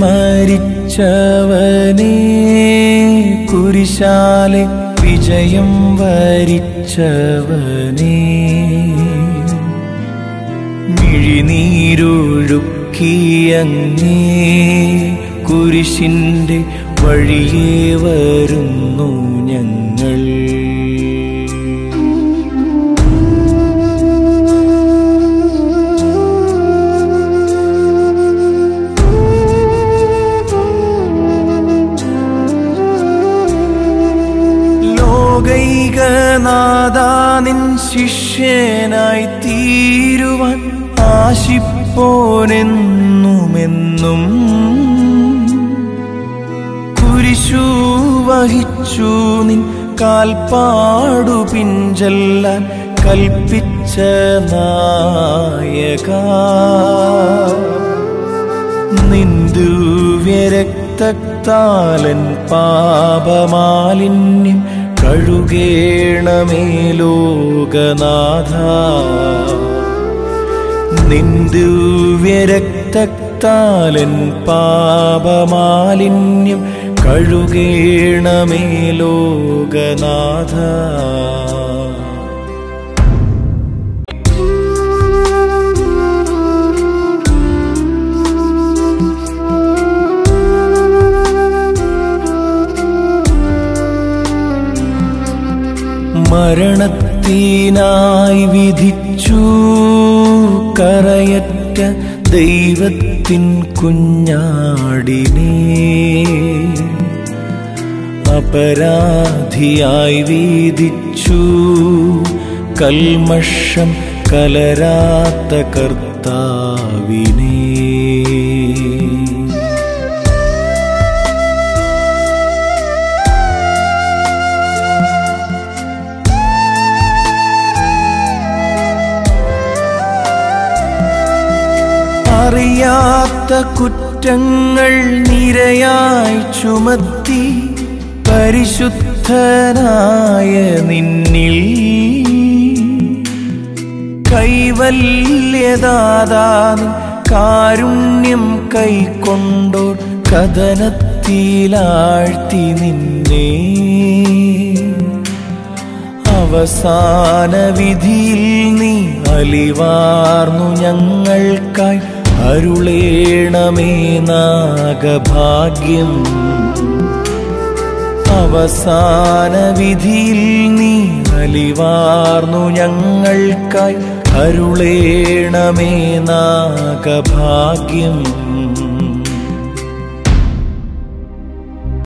മരിച്ചവനേ കുരിശാലെ വിജയം വരിച്ചവനേ മിഴിനീരൊഴുക്കിയങ്ങേ കുരിശിൻ്റെ വഴിയേ വരുന്നു ഞങ്ങൾ ലോകൈകനാഥാനിൻ ശിഷ്യനായി തീരുവാൻ ആശിപ്പോനെന്നുമെന്നും കുരിശു വഹിച്ചു നിൻ കാൽപ്പാടു പിഞ്ചെല്ലാൻ കൽപ്പിച്ച നായക നിന്ദുവ്യരക്തത്താലൻ പാപമാലിന്യം കഴുകേണമേ ലോകനാഥ നിന്ദുവ്യരക്തത്താലൻ പാപമാലിന്യം കഴുകേണമേ ലോകനാഥ മരണത്തിനായി വിധിച്ചു കറയറ്റ ദൈവത്തിൻ കുഞ്ഞാടിനെ അപരാധിയായി വീതിച്ചു കൽമഷം കലരാത്ത കർത്താവിനെ അറിയാത്ത കുറ്റങ്ങൾ നിരയായി ചുമത്തി പരിശുദ്ധനായ നിന്നിൽ കൈവല്യദാതാൻ കാരുണ്യം കൈക്കൊണ്ടോർ കഥനത്തിലാഴ്ത്തി നിന്നെ അവസാന വിധിയിൽ നീ അലിവാർന്നു ഞങ്ങൾക്കായി അരുളേണമേ നാഗഭാഗ്യം അവസാന വിധിയിൽ നീ അലിവാർന്നു ഞങ്ങൾക്കായി അരുളേണമേ നാഗഭാഗ്യം